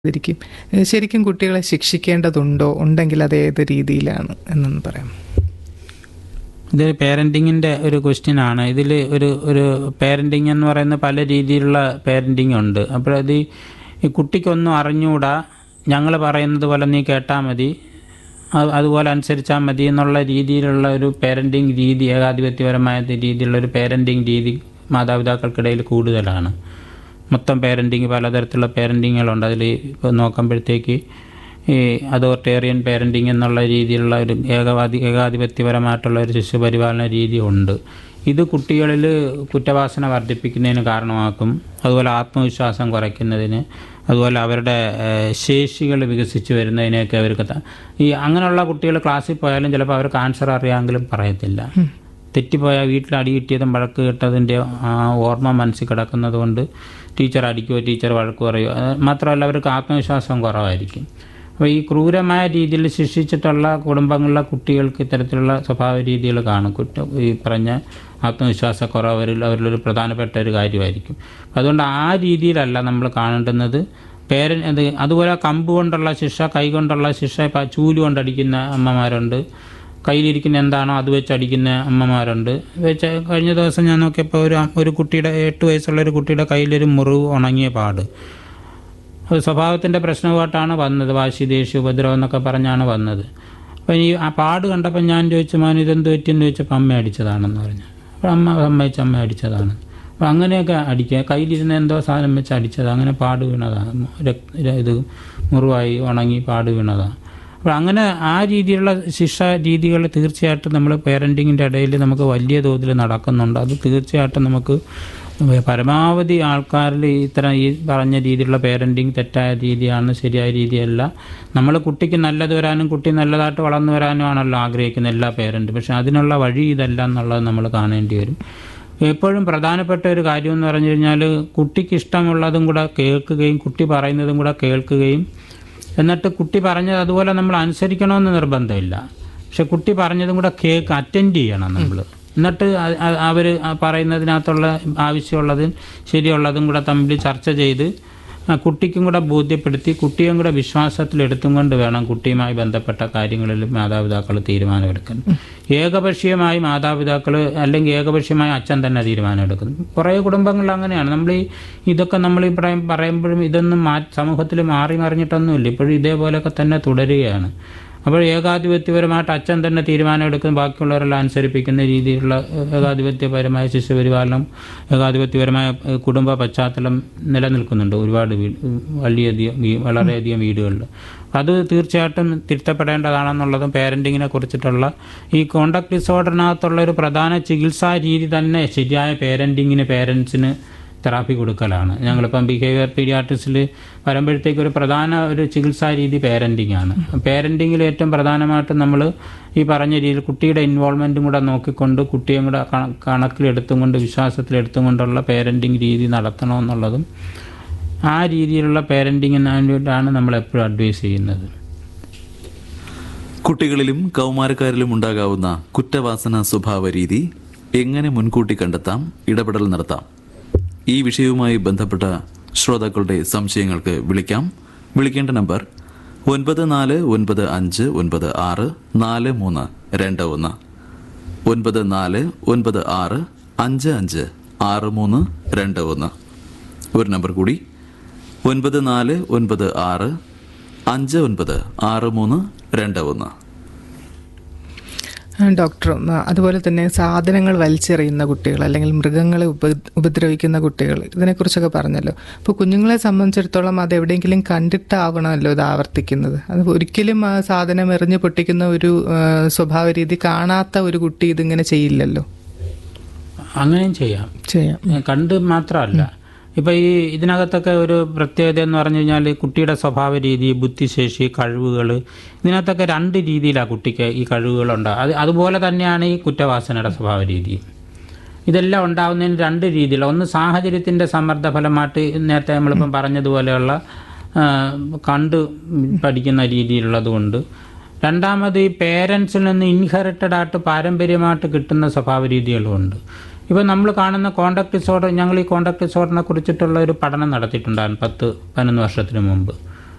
ഇരിക്കും ഏഹ് ശരിക്കും കുട്ടികളെ ശിക്ഷിക്കേണ്ടതുണ്ടോ ഉണ്ടെങ്കിൽ അത് ഏത് രീതിയിലാണ് എന്നൊന്ന് പറയാം ഇത് പേരൻറ്റിങ്ങിൻ്റെ ഒരു ക്വസ്റ്റ്യൻ ആണ് ഇതിൽ ഒരു ഒരു പേരൻറ്റിങ് എന്ന് പറയുന്ന പല രീതിയിലുള്ള പേരൻറ്റിങ് ഉണ്ട് അപ്പോൾ അത് ഈ കുട്ടിക്കൊന്നും അറിഞ്ഞുകൂടാ ഞങ്ങൾ പറയുന്നത് പോലെ നീ കേട്ടാൽ മതി അത് അതുപോലെ അനുസരിച്ചാൽ മതി എന്നുള്ള രീതിയിലുള്ള ഒരു പേരൻറ്റിങ് രീതി ഏകാധിപത്യപരമായ രീതിയിലുള്ള ഒരു പേരൻറ്റിങ് രീതി മാതാപിതാക്കൾക്കിടയിൽ കൂടുതലാണ് മൊത്തം പേരൻറ്റിങ് പലതരത്തിലുള്ള പേരൻറ്റിങ്ങുകളുണ്ട് അതിൽ ഇപ്പോൾ നോക്കുമ്പോഴത്തേക്ക് ഈ അതോറിറ്റേറിയൻ പേരൻറ്റിങ് എന്നുള്ള രീതിയിലുള്ള ഒരു ഏകവാദി ഏകാധിപത്യപരമായിട്ടുള്ള ഒരു ശിശുപരിപാലന രീതി ഉണ്ട് ഇത് കുട്ടികളിൽ കുറ്റവാസന വർദ്ധിപ്പിക്കുന്നതിന് കാരണമാക്കും അതുപോലെ ആത്മവിശ്വാസം കുറയ്ക്കുന്നതിന് അതുപോലെ അവരുടെ ശേഷികൾ വികസിച്ച് വരുന്നതിനെയൊക്കെ അവർക്ക് ത- ഈ അങ്ങനെയുള്ള കുട്ടികൾ ക്ലാസ്സിൽ പോയാലും ചിലപ്പോൾ അവർക്ക് ആൻസർ അറിയാമെങ്കിലും പറയത്തില്ല തെറ്റിപ്പോയാൽ വീട്ടിൽ അടി കിട്ടിയതും വഴക്ക് കിട്ടതിൻ്റെ ആ ഓർമ്മ മനസ്സിൽ കിടക്കുന്നത് കൊണ്ട് ടീച്ചർ അടിക്കുമോ ടീച്ചർ വഴക്ക് പറയുമോ അത് മാത്രമല്ല അവർക്ക് ആത്മവിശ്വാസം കുറവായിരിക്കും അപ്പോൾ ഈ ക്രൂരമായ രീതിയിൽ ശിക്ഷിച്ചിട്ടുള്ള കുടുംബങ്ങളിലെ കുട്ടികൾക്ക് ഇത്തരത്തിലുള്ള സ്വഭാവ രീതികൾ കാണും കുറ്റ ഈ പറഞ്ഞ ആത്മവിശ്വാസക്കുറവ് അവരിൽ അവരിലൊരു പ്രധാനപ്പെട്ട ഒരു കാര്യമായിരിക്കും അതുകൊണ്ട് ആ രീതിയിലല്ല നമ്മൾ കാണേണ്ടുന്നത് പേരൻ അത് അതുപോലെ കമ്പ് കൊണ്ടുള്ള ശിക്ഷ കൈ കൊണ്ടുള്ള ശിക്ഷ ഇപ്പം ചൂല് കൊണ്ടടിക്കുന്ന അമ്മമാരുണ്ട് കയ്യിലിരിക്കുന്ന എന്താണോ അത് വെച്ച് അടിക്കുന്ന അമ്മമാരുണ്ട് വെച്ച് കഴിഞ്ഞ ദിവസം ഞാൻ നോക്കിയപ്പോൾ ഒരു ഒരു കുട്ടിയുടെ എട്ട് വയസ്സുള്ള ഒരു കുട്ടിയുടെ കയ്യിലൊരു മുറിവ് ഉണങ്ങിയ പാട് അത് സ്വഭാവത്തിൻ്റെ പ്രശ്നമായിട്ടാണ് വന്നത് വാശി ദേഷ്യ ഉപദ്രവം എന്നൊക്കെ പറഞ്ഞാണ് വന്നത് അപ്പോൾ ഈ ആ പാട് കണ്ടപ്പോൾ ഞാൻ ചോദിച്ചു മോൻ ഇതെന്ത് പറ്റിയെന്ന് ചോദിച്ചപ്പോൾ അമ്മ അടിച്ചതാണെന്ന് പറഞ്ഞു അപ്പോൾ അമ്മ സമ്മതിച്ച് അമ്മ അടിച്ചതാണ് അപ്പോൾ അങ്ങനെയൊക്കെ അടിക്കുക കയ്യിലിരുന്ന എന്തോ സാധനം വെച്ച് അടിച്ചത് അങ്ങനെ പാട് വീണതാണ് രക്ത ഇത് മുറിവായി ഉണങ്ങി പാട് വീണതാണ് അപ്പോൾ അങ്ങനെ ആ രീതിയിലുള്ള ശിക്ഷ രീതികൾ തീർച്ചയായിട്ടും നമ്മൾ പേരൻറ്റിങ്ങിൻ്റെ ഇടയിൽ നമുക്ക് വലിയ തോതിൽ നടക്കുന്നുണ്ട് അത് തീർച്ചയായിട്ടും നമുക്ക് പരമാവധി ആൾക്കാരിൽ ഇത്തരം ഈ പറഞ്ഞ രീതിയിലുള്ള പേരൻറ്റിങ് തെറ്റായ രീതിയാണ് ശരിയായ രീതിയല്ല നമ്മൾ കുട്ടിക്ക് നല്ലത് വരാനും കുട്ടി നല്ലതായിട്ട് വളർന്നു വരാനും ആണല്ലോ ആഗ്രഹിക്കുന്ന എല്ലാ പേരൻറ്റും പക്ഷെ അതിനുള്ള വഴി ഇതല്ല എന്നുള്ളത് നമ്മൾ കാണേണ്ടി വരും എപ്പോഴും പ്രധാനപ്പെട്ട ഒരു കാര്യം എന്ന് പറഞ്ഞു കഴിഞ്ഞാൽ കുട്ടിക്ക് ഇഷ്ടമുള്ളതും കൂടെ കേൾക്കുകയും കുട്ടി പറയുന്നതും കൂടെ കേൾക്കുകയും എന്നിട്ട് കുട്ടി പറഞ്ഞത് അതുപോലെ നമ്മൾ അനുസരിക്കണമെന്ന് നിർബന്ധമില്ല പക്ഷെ കുട്ടി പറഞ്ഞതും കൂടെ കേക്ക് അറ്റൻഡ് ചെയ്യണം നമ്മൾ എന്നിട്ട് അവർ പറയുന്നതിനകത്തുള്ള ആവശ്യമുള്ളതും ശരിയുള്ളതും കൂടെ തമ്മിൽ ചർച്ച ചെയ്ത് ആ കുട്ടിക്കും കൂടെ ബോധ്യപ്പെടുത്തി കുട്ടിയും കൂടെ വിശ്വാസത്തിലെടുത്തും കൊണ്ട് വേണം കുട്ടിയുമായി ബന്ധപ്പെട്ട കാര്യങ്ങളിൽ മാതാപിതാക്കൾ തീരുമാനമെടുക്കാൻ ഏകപക്ഷീയമായി മാതാപിതാക്കൾ അല്ലെങ്കിൽ ഏകപക്ഷീയമായി അച്ഛൻ തന്നെ തീരുമാനമെടുക്കുന്നു കുറേ കുടുംബങ്ങളിൽ അങ്ങനെയാണ് നമ്മൾ ഈ ഇതൊക്കെ നമ്മൾ ഈ പറയും പറയുമ്പോഴും ഇതൊന്നും മാ സമൂഹത്തിൽ മാറി മറിഞ്ഞിട്ടൊന്നുമില്ല ഇപ്പോഴും ഇതേപോലെയൊക്കെ തന്നെ തുടരുകയാണ് അപ്പോൾ ഏകാധിപത്യപരമായിട്ട് അച്ഛൻ തന്നെ തീരുമാനം എടുക്കുന്ന ബാക്കിയുള്ളവരെല്ലാം അനുസരിപ്പിക്കുന്ന രീതിയിലുള്ള ഏകാധിപത്യപരമായ ശിശുപരിപാലനം ഏകാധിപത്യപരമായ കുടുംബ പശ്ചാത്തലം നിലനിൽക്കുന്നുണ്ട് ഒരുപാട് വീട് വലിയധികം വീ- വളരെയധികം വീടുകളിൽ അത് തീർച്ചയായിട്ടും തിരുത്തപ്പെടേണ്ടതാണെന്നുള്ളതും പേരൻറ്റിങ്ങിനെ കുറിച്ചിട്ടുള്ള ഈ കോണ്ടക്ട് ഡിസോർഡറിനകത്തുള്ള ഒരു പ്രധാന ചികിത്സാ രീതി തന്നെ ശരിയായ പേരൻറ്റിങ്ങിന് പേരൻസിന് തെറാപ്പി കൊടുക്കലാണ് ഞങ്ങളിപ്പം ബിഹേവിയർ പീഡിയാട്രിക്സിൽ വരുമ്പോഴത്തേക്ക് ഒരു പ്രധാന ഒരു ചികിത്സാ രീതി പേരൻറ്റിംഗ് ആണ് പേരൻറ്റിങ്ങിൽ ഏറ്റവും പ്രധാനമായിട്ടും നമ്മൾ ഈ പറഞ്ഞ രീതിയിൽ കുട്ടിയുടെ ഇൻവോൾവ്മെൻറ്റും കൂടെ നോക്കിക്കൊണ്ട് കുട്ടിയും കൂടെ കണ- കണക്കിലെടുത്തും കൊണ്ട് വിശ്വാസത്തിലെടുത്തും കൊണ്ടുള്ള പേരൻറ്റിങ് രീതി നടത്തണമെന്നുള്ളതും ആ രീതിയിലുള്ള പേരൻറ്റിങ്ങിന് വേണ്ടിയിട്ടാണ് നമ്മൾ എപ്പോഴും അഡ്വൈസ് ചെയ്യുന്നത് കുട്ടികളിലും കൗമാരക്കാരിലും ഉണ്ടാകാവുന്ന കുറ്റവാസന സ്വഭാവ രീതി എങ്ങനെ മുൻകൂട്ടി കണ്ടെത്താം ഇടപെടൽ നടത്താം ഈ വിഷയവുമായി ബന്ധപ്പെട്ട ശ്രോതാക്കളുടെ സംശയങ്ങൾക്ക് വിളിക്കാം വിളിക്കേണ്ട നമ്പർ ഒൻപത് നാല് ഒൻപത് അഞ്ച് ഒൻപത് ആറ് നാല് മൂന്ന് രണ്ട് ഒന്ന് ഒൻപത് നാല് ഒൻപത് ആറ് അഞ്ച് അഞ്ച് ആറ് മൂന്ന് രണ്ട് ഒന്ന് ഒരു നമ്പർ കൂടി ഒൻപത് നാല് ഒൻപത് ആറ് അഞ്ച് ഒൻപത് ആറ് മൂന്ന് രണ്ട് ഒന്ന് ആ, ഡോക്ടർ ആ, അതുപോലെ തന്നെ സാധനങ്ങൾ വലിച്ചെറിയുന്ന കുട്ടികൾ അല്ലെങ്കിൽ മൃഗങ്ങളെ ഉപ ഉപദ്രവിക്കുന്ന കുട്ടികൾ ഇതിനെക്കുറിച്ചൊക്കെ പറഞ്ഞല്ലോ അപ്പോൾ കുഞ്ഞുങ്ങളെ സംബന്ധിച്ചിടത്തോളം അത് എവിടെയെങ്കിലും കണ്ടിട്ടാവണമല്ലോ ഇത് ആവർത്തിക്കുന്നത് അത് ഒരിക്കലും ആ സാധനം എറിഞ്ഞ് പൊട്ടിക്കുന്ന ഒരു ആ, സ്വഭാവ രീതി കാണാത്ത ഒരു കുട്ടി ഇതിങ്ങനെ ചെയ്യില്ലല്ലോ അങ്ങനെയും ചെയ്യാം ചെയ്യാം ഏ, കണ്ട് മാത്രമല്ല ഇപ്പം ഈ ഇതിനകത്തൊക്കെ ഒരു പ്രത്യേകത എന്ന് പറഞ്ഞു കഴിഞ്ഞാൽ കുട്ടിയുടെ സ്വഭാവ രീതി ബുദ്ധിശേഷി കഴിവുകൾ ഇതിനകത്തൊക്കെ രണ്ട് രീതിയിലാണ് കുട്ടിക്ക് ഈ കഴിവുകളുണ്ട് അത് അതുപോലെ തന്നെയാണ് ഈ കുറ്റവാസനയുടെ സ്വഭാവ രീതി ഇതെല്ലാം ഉണ്ടാകുന്നതിന് രണ്ട് രീതിയിൽ ഒന്ന് സാഹചര്യത്തിൻ്റെ സമ്മർദ്ദ ഫലമായിട്ട് നേരത്തെ നമ്മളിപ്പം പറഞ്ഞതുപോലെയുള്ള ആ, കണ്ട് പഠിക്കുന്ന രീതിയിലുള്ളതുകൊണ്ട് രണ്ടാമത് ഈ പേരൻസിൽ നിന്ന് ഇൻഹെറിറ്റഡ് ആയിട്ട് പാരമ്പര്യമായിട്ട് കിട്ടുന്ന സ്വഭാവ രീതികളുമുണ്ട് ഇപ്പം നമ്മൾ കാണുന്ന കോണ്ടാക്ട് ഡിസോർഡർ ഞങ്ങൾ ഈ കോണ്ടാക്ട് ഡിസോർഡറിനെ കുറിച്ചിട്ടുള്ള ഒരു പഠനം നടത്തിയിട്ടുണ്ടായിരുന്നു പത്ത് പതിനൊന്ന് വർഷത്തിന് മുമ്പ്